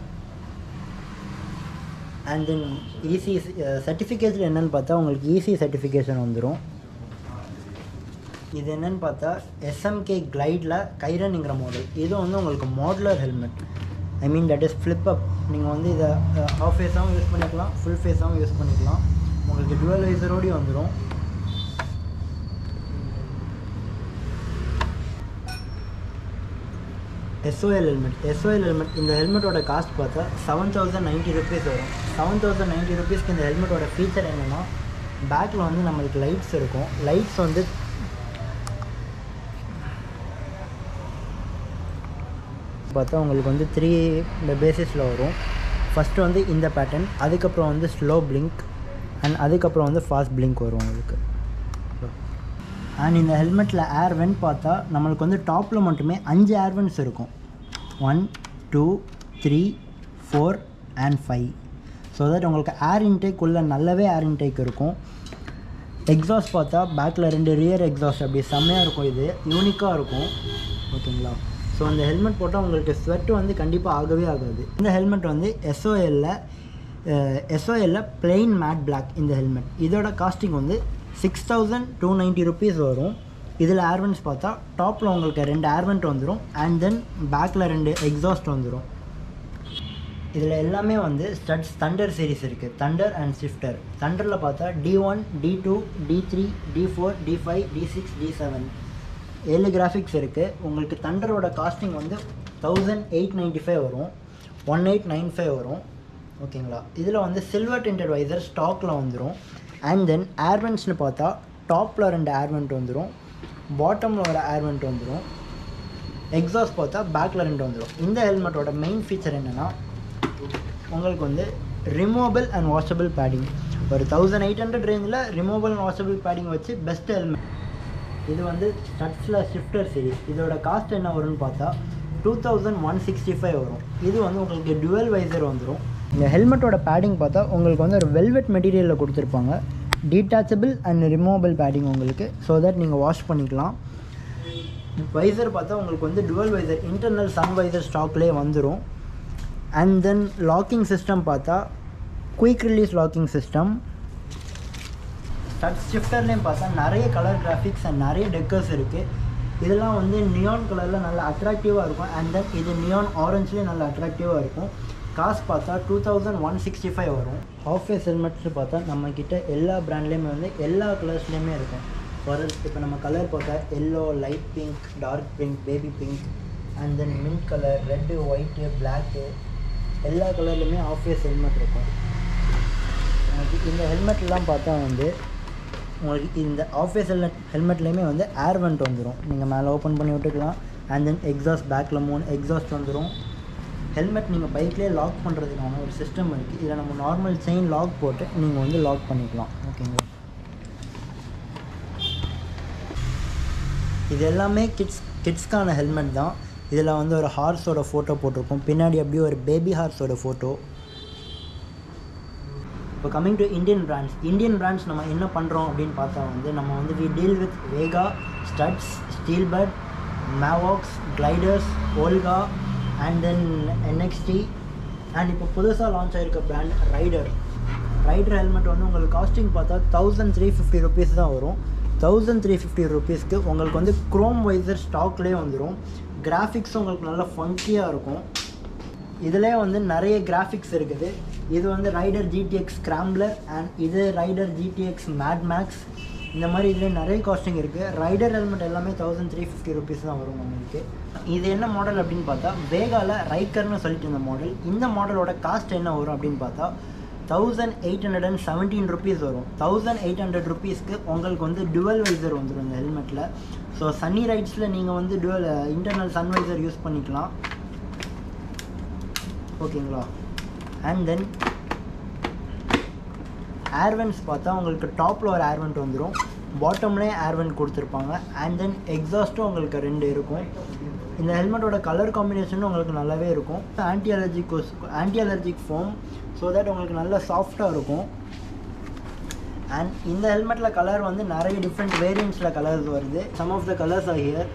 அண்ட் தென் ஈசி சர்டிஃபிகேஷன் என்னன்னு பார்த்தா உங்களுக்கு ஈசி சர்டிஃபிகேஷன் வந்துடும் இது என்னன்னு பார்த்தா எஸ்எம்கே கிளைடில் கைரன்ங்கிற மாடல் இது வந்து உங்களுக்கு modular helmet I mean that is flip up நீங்கள் வந்து இதை ஹாஃப் ஃபேஸாகவும் யூஸ் பண்ணிக்கலாம் ஃபுல் ஃபேஸாகவும் யூஸ் பண்ணிக்கலாம் உங்களுக்கு டுவல் வைசரோடய வந்துடும் எஸ்ஓஎல் ஹெல்மெட் எஸ்ஓஎல் ஹெல்மெட் இந்த ஹெல்மெட்டோட காஸ்ட் பார்த்தா செவன் தௌசண்ட் நைன்ட்டி ருபீஸ் வரும் செவன் தௌசண்ட் நைன்ட்டி ருபீஸ்க்கு இந்த ஹெல்மெட்டோட ஃபீச்சர் என்னென்னா பேக்கில் வந்து நம்மளுக்கு லைட்ஸ் இருக்கும் லைட்ஸ் வந்து பார்த்தா உங்களுக்கு வந்து த்ரீ இந்த பேசிஸில் வரும் ஃபஸ்ட்டு வந்து இந்த பேட்டர்ன் அதுக்கப்புறம் வந்து ஸ்லோ பிளிங்க் அண்ட் அதுக்கப்புறம் வந்து ஃபாஸ்ட் பிளிங்க் வரும் உங்களுக்கு அண்ட் இந்த ஹெல்மெட்டில் ஏர் வென்ட் பார்த்தா நம்மளுக்கு வந்து டாப்பில் மட்டுமே அஞ்சு ஏர் வென்ட்ஸ் இருக்கும் one two three four and five so that உங்களுக்கு ஏர் இன்டேக் உள்ள நல்லாவே ஏர் இன்டேக் இருக்கும் எக்ஸாஸ்ட் பார்த்தா பேக்கில் ரெண்டு ரியர் எக்ஸாஸ்ட் அப்படி செம்மையாக இருக்கும் இது யூனிக்காக இருக்கும் ஓகேங்களா ஸோ இந்த ஹெல்மெட் போட்டால் உங்களுக்கு ஸ்வெட் வந்து கண்டிப்பாக ஆகவே ஆகாது இந்த ஹெல்மெட் வந்து எஸ்ஓஎல்ல எஸ்ஓஎல்ல பிளெயின் மேட் பிளாக் இந்த ஹெல்மெட் இதோட காஸ்டிங் வந்து six thousand two ninety rupees வரும் இதில் ஏர்வென்ஸ் பார்த்தா டாப்பில் உங்களுக்கு ரெண்டு ஏர்வெண்ட் வந்துடும் அண்ட் தென் பேக்கில் ரெண்டு எக்ஸாஸ்ட் வந்துடும் இதில் எல்லாமே வந்து ஸ்டட்ஸ் தண்டர் சீரிஸ் இருக்குது தண்டர் அண்ட் ஸ்விஃப்டர் தண்டரில் பார்த்தா D one D two D three D four D five D six D seven ஏழு கிராஃபிக்ஸ் இருக்குது உங்களுக்கு தண்டரோட காஸ்டிங் வந்து தௌசண்ட் எயிட் நைன்ட்டி ஃபைவ் வரும் ஒன் எயிட் நைன் ஃபைவ் வரும் ஓகேங்களா இதில் வந்து சில்வர் டிண்டட் வைசர் ஸ்டாக்கில் வந்துடும் அண்ட் தென் ஏர்வென்ட்ஸ்னு பார்த்தா டாப்பில் ரெண்டு ஏர்வெண்ட் வந்துடும் பாட்டமில் ஒரு ஏர்வெண்ட் வந்துடும் எக்ஸாஸ்ட் பார்த்தா பேக்கில் ரெண்டு வந்துடும் இந்த ஹெல்மெட்டோட மெயின் ஃபீச்சர் என்னென்னா உங்களுக்கு வந்து ரிமூவபிள் அண்ட் வாஷபிள் பேடிங் ஒரு தௌசண்ட் எயிட் ஹண்ட்ரட் ரேஞ்சில் ரிமூவபிள் அண்ட் வாஷபிள் பேடிங் வச்சு பெஸ்ட் ஹெல்மெட் இது வந்து ஸ்டட்ஸில் ஷிஃப்டர் சீரிஸ் இதோட காஸ்ட் என்ன வரும்னு பார்த்தா two thousand one sixty five வரும் இது வந்து உங்களுக்கு டுவெல் வைசர் வந்துடும் இந்த ஹெல்மெட்டோட பேடிங் பார்த்தா உங்களுக்கு வந்து ஒரு வெல்வெட் மெட்டீரியலில் கொடுத்துருப்பாங்க டீட்டாச்சபிள் அண்ட் ரிமூவபிள் பேடிங் உங்களுக்கு ஸோ தட் நீங்கள் வாஷ் பண்ணிக்கலாம் வைசர் பார்த்தா உங்களுக்கு வந்து dual visor internal sun visor ஸ்டாக்லேயே வந்துடும் அண்ட் தென் லாக்கிங் சிஸ்டம் பார்த்தா குயிக் ரிலீஸ் லாக்கிங் சிஸ்டம் டச் ஷிஃப்டர்லேயும் பார்த்தா நிறைய கலர் கிராஃபிக்ஸ் அண்ட் நிறைய டெக்கர்ஸ் இருக்குது இதெல்லாம் வந்து நியான் கலரில் நல்லா அட்ராக்டிவாக இருக்கும் அண்ட் தென் இது நியான் ஆரஞ்சுலேயும் நல்லா அட்ராக்டிவாக இருக்கும் காசு பார்த்தா two thousand one sixty five வரும் ஹாஃப் ஃபேஸ் ஹெல்மெட்ஸ் பார்த்தா நம்மக்கிட்ட எல்லா பிராண்ட்லேயுமே வந்து எல்லா கலர்ஸ்லேயுமே இருக்கும் ஃபார் இப்போ நம்ம கலர் பார்த்தா yellow light pink dark pink baby pink and then mint colour red white black எல்லா கலர்லேயுமே ஆஃப் ஃபேஸ் ஹெல்மெட் இருக்கும் உங்களுக்கு இந்த ஹெல்மெட்லாம் பார்த்தா வந்து உங்களுக்கு இந்த ஆஃபீஸ் ஹெல்மெட் ஹெல்மெட்லேயுமே வந்து ஏர் வெண்ட் வந்துடும் நீங்கள் மேலே ஓப்பன் பண்ணி விட்டுக்கலாம் அண்ட் தென் எக்ஸாஸ்ட் பேக்கில் மூணு எக்ஸாஸ்ட் வந்துடும் ஹெல்மெட் நீங்கள் பைக்லேயே லாக் பண்ணுறதுக்கான ஒரு சிஸ்டம் இருக்குது இதில் நம்ம நார்மல் செயின் லாக் போட்டு நீங்கள் வந்து லாக் பண்ணிக்கலாம் ஓகேங்களா இது எல்லாமே கிட்ஸ் கிட்ஸ்க்கான ஹெல்மெட் தான் இதில் வந்து ஒரு ஹார்ஸோட ஃபோட்டோ போட்டிருக்கோம் பின்னாடி அப்படியே ஒரு பேபி ஹார்ஸோட ஃபோட்டோ இப்போ coming to Indian brands Indian brands நம்ம என்ன பண்ணுறோம் அப்படின்னு பார்த்தா வந்து நம்ம வந்து we deal with Vega Studds Steelbird மேவாக்ஸ் கிளைடர்ஸ் ஓல்கா அண்ட் தென் என்எக்ஸ்டி அண்ட் இப்போ புதுசாக லான்ச் ஆகிருக்க பிராண்ட் ரைடர் ரைடர் ஹெல்மெட் வந்து உங்களுக்கு காஸ்டிங் பார்த்தா தௌசண்ட் த்ரீ ஃபிஃப்டி ருபீஸ் தான் வரும் தௌசண்ட் த்ரீ ஃபிஃப்டி ருபீஸ்க்கு உங்களுக்கு வந்து க்ரோம் வைசர் ஸ்டாக்லேயே வந்துடும் கிராஃபிக்ஸும் உங்களுக்கு நல்லா ஃபங்கியாக இருக்கும் இதிலே வந்து நிறைய கிராஃபிக்ஸ் இருக்குது இது வந்து ரைடர் ஜிடிஎக்ஸ் ஸ்க்ராம்ப்ளர் அண்ட் இது ரைடர் ஜிடிஎக்ஸ் மேட் மேக்ஸ் இந்த மாதிரி இதில் நிறைய காஸ்டிங் இருக்குது ரைடர் ஹெல்மெட் எல்லாமே தௌசண்ட் த்ரீ ஃபிஃப்டி ருபீஸ் தான் வரும் உங்களுக்கு இது என்ன மாடல் அப்படின்னு பார்த்தா வேகாவில் ரைக்கர்னு சொல்லிட்டு இந்த மாடல் இந்த மாடலோட காஸ்ட் என்ன வரும் அப்படின்னு பார்த்தா thousand eight hundred and seventeen rupees வரும் தௌசண்ட் எயிட் ஹண்ட்ரட் ருபீஸ்க்கு உங்களுக்கு வந்து டுவல் வைசர் வந்துடும் இந்த ஹெல்மெட்டில் ஸோ சன்னி ரைட்ஸில் நீங்கள் வந்து டுவல் இன்டர்னல் சன்வைசர் யூஸ் பண்ணிக்கலாம் ஓகேங்களா அண்ட் தென் ஏர்வென்ட்ஸ் பார்த்தா உங்களுக்கு டாப்பில் ஒரு ஏர்வெண்ட் வந்துடும் பாட்டம்லேயே ஏர்வென்ட் கொடுத்துருப்பாங்க அண்ட் தென் எக்ஸாஸ்ட்டும் உங்களுக்கு ரெண்டு இருக்கும் இந்த ஹெல்மெட்டோட கலர் காம்பினேஷனும் உங்களுக்கு நல்லாவே இருக்கும் anti allergic anti allergic foam so that உங்களுக்கு நல்லா சாஃப்டாக இருக்கும் அண்ட் இந்த ஹெல்மெட்டில் கலர் வந்து நிறைய டிஃப்ரெண்ட் வேரியண்ட்ஸில் கலர்ஸ் வருது some of the colours are here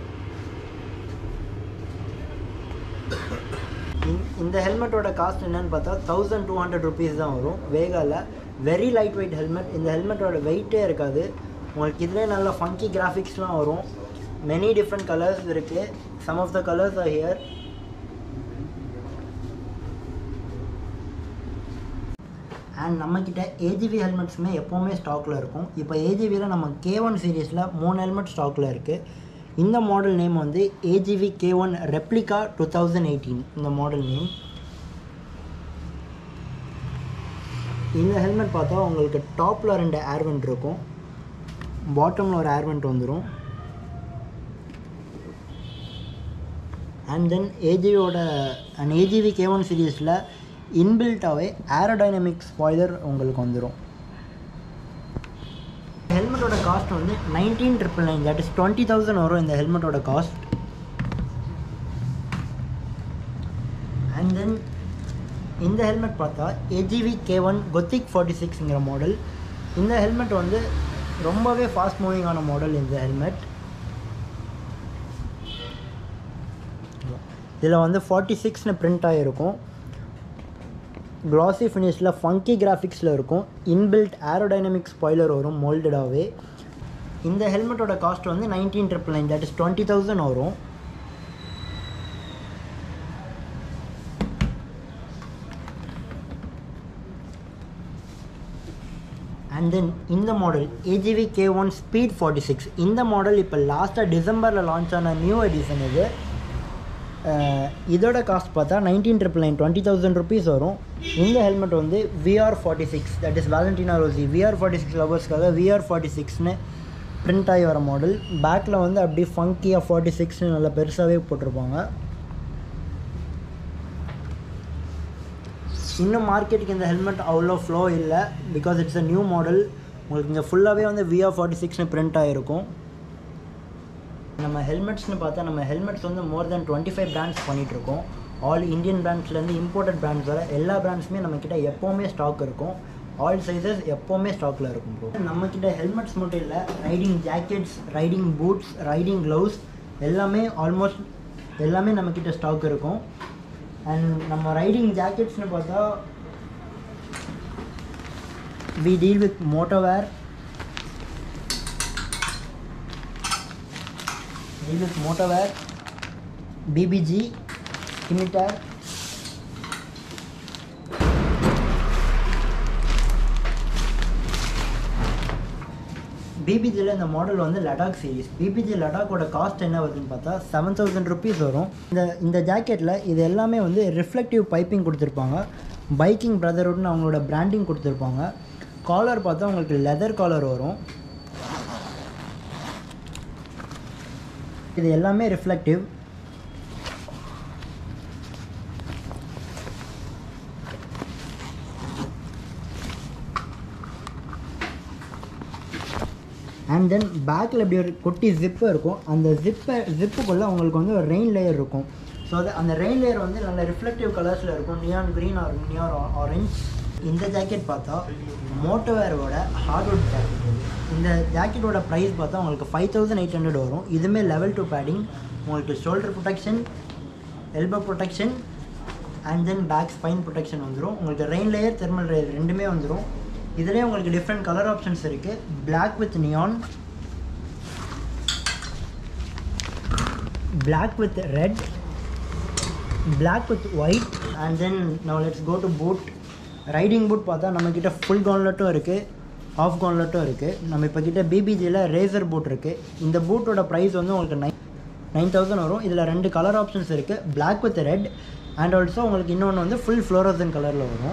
இந்த ஹெல்மெட்டோட காஸ்ட் என்னன்னு பார்த்தா தௌசண்ட் டூ ஹண்ட்ரட் ருபீஸ் தான் வரும் வேகாவில் வெரி லைட் வெயிட் ஹெல்மெட் இந்த ஹெல்மெட்டோட வெயிட்டே இருக்காது உங்களுக்கு இதிலே நல்ல ஃபங்கி கிராஃபிக்ஸ்லாம் வரும் மெனி டிஃப்ரெண்ட் கலர்ஸ் இருக்குது some of the colours are here and நம்மக்கிட்ட ஏஜிவி ஹெல்மெட்ஸுமே எப்போவுமே ஸ்டாக்கில் இருக்கும் இப்போ ஏஜிவியில் நம்ம கே ஒன் சீரீஸில் மூணு ஹெல்மெட் ஸ்டாக்கில் இருக்குது இந்த மாடல் நேம் வந்து AGV K one replica two thousand eighteen இந்த மாடல் நேம் இந்த ஹெல்மெட் பார்த்தா உங்களுக்கு டாப்பில் ரெண்டு ஏர்வெண்ட் இருக்கும் பாட்டமில் ஒரு ஏர்வெண்ட் வந்துடும் அண்ட் தென் ஏஜிவியோட அண்ட் ஏஜிவி கே ஒன் சீரீஸில் இன்பில்ட்டாகவே ஏரோடைனமிக் ஸ்பாய்லர் உங்களுக்கு வந்துடும் ஹெல்மெட்டோட காஸ்ட் வந்து nineteen triple nine that is twenty thousand வரும் இந்த ஹெல்மெட்டோட காஸ்ட் அண்ட் தென் இந்த ஹெல்மெட் பார்த்தா AGV K one Gothic forty சிக்ஸுங்கிற மாடல் இந்த ஹெல்மெட் வந்து ரொம்பவே ஃபாஸ்ட் மூவிங்கான மாடல் இந்த ஹெல்மெட் இதில் வந்து ஃபார்ட்டி சிக்ஸ்னு பிரிண்ட் ஆகிருக்கும் க்ளாஸி ஃபினிஷில் ஃபங்கி கிராஃபிக்ஸில் இருக்கும் இன்பில்ட் ஏரோடைனமிக் ஸ்பாய்லர் வரும் மோல்டடாகவே இந்த ஹெல்மெட்டோட காஸ்ட் வந்து nineteen triple nine that is twenty thousand வரும் அண்ட் தென் இந்த model AGV K one speed forty six இந்த மாடல் இப்போ லாஸ்ட்டாக டிசம்பரில் லான்ச் ஆன நியூ எடிஷன் இது இதோட காஸ்ட் பார்த்தா nineteen triple nine twenty thousand rupees வரும் இந்த ஹெல்மெட் வந்து VR forty six that is Valentina Rossi VR forty six லவர்ஸ்க்காக விஆர் ஃபார்ட்டி சிக்ஸ்னு பிரிண்ட் ஆகி வர மாடல் பேக்கில் வந்து அப்படியே ஃபங்கியாக ஃபார்ட்டி சிக்ஸ்னு நல்லா பெருசாகவே போட்டிருப்பாங்க இன்னும் மார்க்கெட்டுக்கு இந்த ஹெல்மெட் அவ்வளோ ஃப்ளோ இல்லை because it's a new model உங்களுக்கு இங்கே ஃபுல்லாகவே வந்து விஆர் ஃபார்ட்டி சிக்ஸ்னு பிரிண்ட் ஆகிருக்கும் நம்ம ஹெல்மெட்ஸ்னு பார்த்தா நம்ம ஹெல்மெட்ஸ் வந்து more then twenty five brands பண்ணிகிட்ருக்கோம் ஆல் இந்தியன் பிராண்ட்ஸ்லேருந்து இம்போர்ட்டட் பிராண்ட்ஸ் வர எல்லா பிராண்ட்ஸுமே நம்மக்கிட்ட எப்போவுமே ஸ்டாக் இருக்கும் ஆல் சைஸஸ் எப்போவுமே ஸ்டாக்கில் இருக்கும் ப்ரோ நம்மக்கிட்ட ஹெல்மெட்ஸ் மட்டும் இல்லை riding jackets riding boots riding gloves எல்லாமே ஆல்மோஸ்ட் எல்லாமே நம்மக்கிட்ட ஸ்டாக் இருக்கும் அண்ட் நம்ம ரைடிங் ஜாக்கெட்ஸ்னு பார்த்தா we deal with motorwear deal with motorwear, BBG, Scimitar. பிபிஜியில் இந்த மாடல் வந்து லடாக் சீரிஸ் பிபிஜி லடாக்கோட காஸ்ட் என்ன வருதுன்னு பார்த்தா செவன் தௌசண்ட் ருபீஸ் வரும் இந்த இந்த ஜாக்கெட்டில் இது எல்லாமே வந்து ரிஃப்ளெக்டிவ் பைப்பிங் கொடுத்துருப்பாங்க பைக்கிங் பிரதர்வுட்னு அவங்களோட பிராண்டிங் கொடுத்துருப்பாங்க காலர் பார்த்தா உங்களுக்கு லெதர் காலர் வரும் இது எல்லாமே ரிஃப்ளெக்டிவ் அண்ட் தென் பேக்கில் இப்படி ஒரு குட்டி ஜிப்பு இருக்கும் அந்த ஜிப்பை ஜிப்புக்குள்ளே உங்களுக்கு வந்து ஒரு ரெயின் லேயர் இருக்கும் ஸோ அது அந்த ரெயின் லேயர் வந்து நல்ல ரிஃப்ளெக்டிவ் கலர்ஸில் இருக்கும் neon green or neon orange இந்த ஜாக்கெட் பார்த்தா மோட்டோவேரோட ஹார்ட்வுட் ஜாக்கெட் இது இந்த ஜாக்கெட்டோட ப்ரைஸ் பார்த்தா உங்களுக்கு ஃபைவ் தௌசண்ட் எயிட் ஹண்ட்ரட் வரும் இதுவுமே லெவல் டூ பேடிங் உங்களுக்கு shoulder protection elbow protection and then back spine protection வந்துடும் உங்களுக்கு ரெயின் லேயர் தெர்மல் லேயர் ரெண்டுமே வந்துடும் இதுலேயே உங்களுக்கு டிஃப்ரெண்ட் கலர் ஆப்ஷன்ஸ் இருக்குது Black with neon Black with red Black with white and then now let's go to boot riding boot பார்த்தா நம்மக்கிட்ட full கவுன்லெட்டும் இருக்குது ஆஃப் கவுன்லெட்டும் இருக்குது நம்ம இப்போ கிட்ட பிபிஜியில் ரேசர் பூட் இருக்குது இந்த பூட்டோட ப்ரைஸ் வந்து உங்களுக்கு நைன் நைன் தௌசண்ட் வரும் இதில் ரெண்டு கலர் ஆப்ஷன்ஸ் இருக்குது Black with red and also உங்களுக்கு இன்னொன்று வந்து ஃபுல் ஃப்ளோரசன் கலரில் வரும்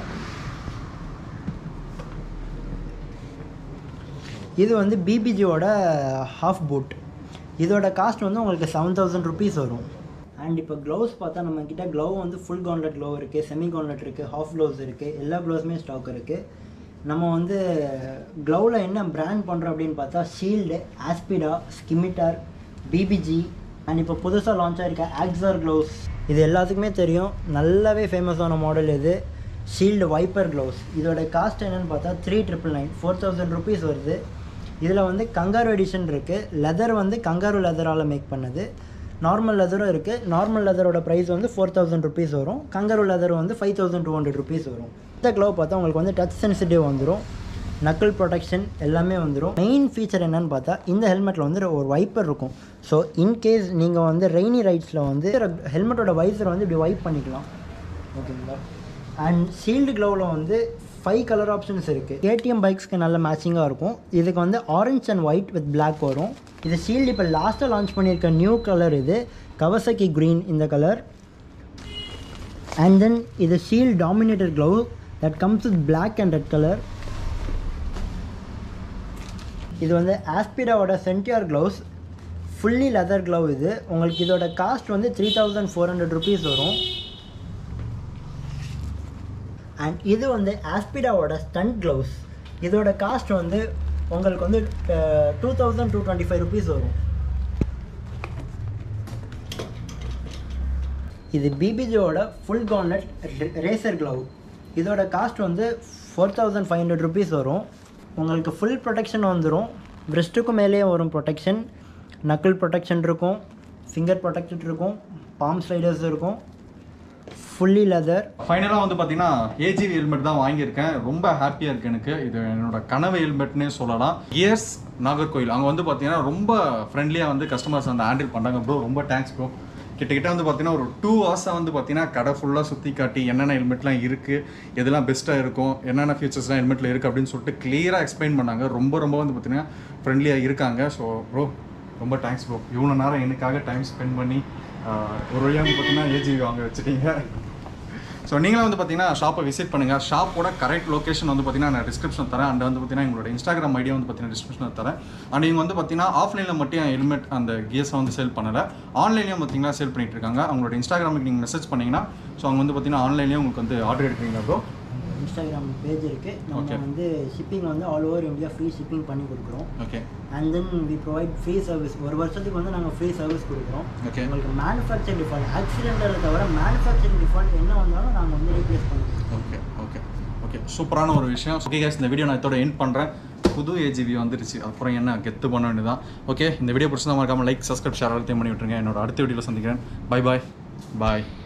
இது வந்து பிபிஜியோட ஹாஃப் பூட் இதோட காஸ்ட் வந்து உங்களுக்கு செவன் தௌசண்ட் ருபீஸ் வரும் அண்ட் இப்போ க்ளவுஸ் பார்த்தா நம்ம கிட்ட க்ளவ் வந்து ஃபுல் கவுன்லெட் க்ளவ் இருக்குது செமி கவுன்லெட் இருக்குது ஹாஃப் க்ளவுஸ் இருக்குது எல்லா க்ளவுஸுமே ஸ்டாக் இருக்குது நம்ம வந்து க்ளவுவில் என்ன பிராண்ட் பண்ணுறோம் அப்படின்னு பார்த்தா Shield Aspida Scimitar BBG and இப்போ புதுசாக லான்ச் ஆயிருக்க ஆக்ஸார் க்ளவுஸ் இது எல்லாத்துக்குமே தெரியும் நல்லாவே ஃபேமஸான மாடல் இது ஷீல்டு வைப்பர் க்ளவுஸ் இதோட காஸ்ட் என்னன்னு பார்த்தா three triple nine four thousand rupees வருது இதில் வந்து கங்காரு எடிஷன் இருக்குது லெதர் வந்து கங்காரு லெதரால் மேக் பண்ணது நார்மல் லெதரும் இருக்குது நார்மல் லெதரோட ப்ரைஸ் வந்து ஃபோர் தௌசண்ட் ருபீஸ் வரும் கங்காரு லெதர் வந்து five thousand two hundred rupees வரும் இந்த க்ளவ் பார்த்தா உங்களுக்கு வந்து டச் சென்சிட்டிவ் வந்துடும் நக்கிள் ப்ரொடெக்ஷன் எல்லாமே வந்துடும் மெயின் ஃபீச்சர் என்னன்னு பார்த்தா இந்த ஹெல்மெட்டில் வந்து ஒரு வைப்பர் இருக்கும் ஸோ இன்கேஸ் நீங்கள் வந்து ரெய்னி ரைட்ஸில் வந்து ஹெல்மெட்டோட வைசரை வந்து இப்படி வைப் பண்ணிக்கலாம் ஓகேங்களா அண்ட் ஷீல்டு க்ளோவில் வந்து ஃபைவ் கலர் ஆப்ஷன்ஸ் இருக்குது கேடிஎம் பைக்ஸ்க்கு நல்ல மேட்சிங்காக இருக்கும் இதுக்கு வந்து orange and white with Black வரும் இது ஷீல்டு இப்போ லாஸ்ட்டாக லான்ச் பண்ணியிருக்க நியூ கலர் இது கவசக்கி க்ரீன் இந்த கலர் அண்ட் தென் இது Shield dominator glove that comes with Black and red colour இது வந்து ஆஸ்பிடாவோட centaur gloves fully leather glove இது உங்களுக்கு இதோட காஸ்ட் வந்து three thousand four hundred rupees வரும் அண்ட் இது வந்து ஆஸ்பிடாவோட ஸ்டண்ட் க்ளவுஸ் இதோட காஸ்ட் வந்து உங்களுக்கு வந்து two thousand two twenty five rupees வரும் இது பிபிஜியோட ஃபுல் கார்னட் ரேசர் க்ளவ் இதோட காஸ்ட் வந்து four thousand five hundred rupees வரும் உங்களுக்கு ஃபுல் ப்ரொடெக்ஷன் வந்துடும் பிரெஸ்ட்டுக்கும் மேலேயே வரும் ப்ரொடெக்ஷன் நக்கிள் ப்ரொடெக்ஷன் இருக்கும் ஃபிங்கர் ப்ரொடெக்ஷன் இருக்கும் பாம் ஸ்லைடர்ஸ் இருக்கும் ஃபுல்லி லெதர் ஃபைனலாக வந்து பார்த்தீங்கன்னா ஏஜிவி ஹெல்மெட் தான் வாங்கியிருக்கேன் ரொம்ப ஹாப்பியாக இருக்கு எனக்கு இது என்னோட கனவு ஹெல்மெட்னே சொல்லலாம் இயர்ஸ் நாகர்கோயில் அங்கே வந்து பார்த்தீங்கன்னா ரொம்ப ஃப்ரெண்ட்லியாக வந்து கஸ்டமர்ஸ் வந்து ஹேண்டில் பண்ணுறாங்க ப்ரோ ரொம்ப தேங்க்ஸ் ப்ரோ கிட்டக்கிட்ட வந்து பார்த்தீங்கன்னா ஒரு டூ ஹவர்ஸாக வந்து பார்த்தீங்கன்னா கடை ஃபுல்லாக சுற்றி காட்டி என்னென்ன ஹெல்மெட்லாம் இருக்குது எதெல்லாம் பெஸ்ட்டாக இருக்கும் என்னென்ன ஃபீச்சர்ஸ்லாம் ஹெல்மெட்டில் இருக்குது அப்படின்னு சொல்லிட்டு கிளியராக எக்ஸ்பிளைன் பண்ணாங்க ரொம்ப ரொம்ப வந்து பார்த்தீங்கன்னா ஃப்ரெண்ட்லியாக இருக்காங்க ஸோ ப்ரோ ரொம்ப தேங்க்ஸ் ப்ரோ இவ்வளோ நேரம் எனக்காக டைம் ஸ்பெண்ட் பண்ணி ஆஹ், ஒரு வழியாக வந்து பார்த்தீங்கன்னா ஏஜிவி வாங்க வச்சுட்டீங்க ஸோ நீங்களும் வந்து பார்த்தீங்கன்னா ஷாப்பை விசிட் பண்ணுங்கள் ஷாப்போட கரெக்ட் லொகேஷன் வந்து பார்த்தீங்கன்னா நான் டிஸ்கிரிப்ஷன் தரேன் அண்ட் வந்து பார்த்தீங்கன்னா எங்களோட இன்ஸ்டாகிராம் ஐடியா வந்து பார்த்தீங்கன்னா டிஸ்கிரிப்ஷன் தரேன் அண்ட் நீங்கள் வந்து பார்த்தீங்கன்னா ஆஃப்லைனில் மட்டும் ஹெல்மெட் அந்த கியர்ஸை வந்து சேல் பண்ணலை ஆன்லைன்லேயும் பார்த்தீங்கன்னா சேல் பண்ணிட்டு இருக்காங்க அவங்களோட இன்ஸ்டாகிராமுக்கு நீங்கள் மெசேஜ் பண்ணீங்கன்னா ஸோ அவங்க வந்து பார்த்தீங்கன்னா ஆன்லைன்லேயும் உங்களுக்கு வந்து ஆர்டர் எடுக்கிறீங்க ப்ரோ இன்ஸ்டாகிராம் பேஜ் இருக்குது நம்ம Okay. வந்து ஷிப்பிங் வந்து all over India free shipping பண்ணி கொடுக்குறோம் okay and then we provide free service ஒரு வருஷத்துக்கு வந்து நாங்கள் ஃப்ரீ சர்வீஸ் கொடுக்குறோம் Okay. உங்களுக்கு மேனுஃபேக்சர் டிஃபால்ட் ஆக்சிடென்டல் தவிர மேனுஃபேக்சரிங் டிஃபால்ட் என்ன வந்தாலும் நாங்கள் வந்து ரீப்ளேஸ் பண்ணுவோம் ஓகே ஓகே ஓகே சூப்பரான ஒரு விஷயம் ஓகே கேஸ் இந்த வீடியோ நான் இதோட எண்ட் பண்ணுறேன் புது ஏஜிவி வந்துருச்சு அப்புறம் என்ன கெத்து பண்ண வேண்டியதான் ஓகே இந்த வீடியோ பிடிச்சதா மறக்காம லைக் சப்ஸ்கிரைப் ஷேர் எல்லாத்தையும் பண்ணி விட்டுருங்க என்னோட அடுத்த வீடியோவில் சந்திக்கிறேன் பை பாய் பாய்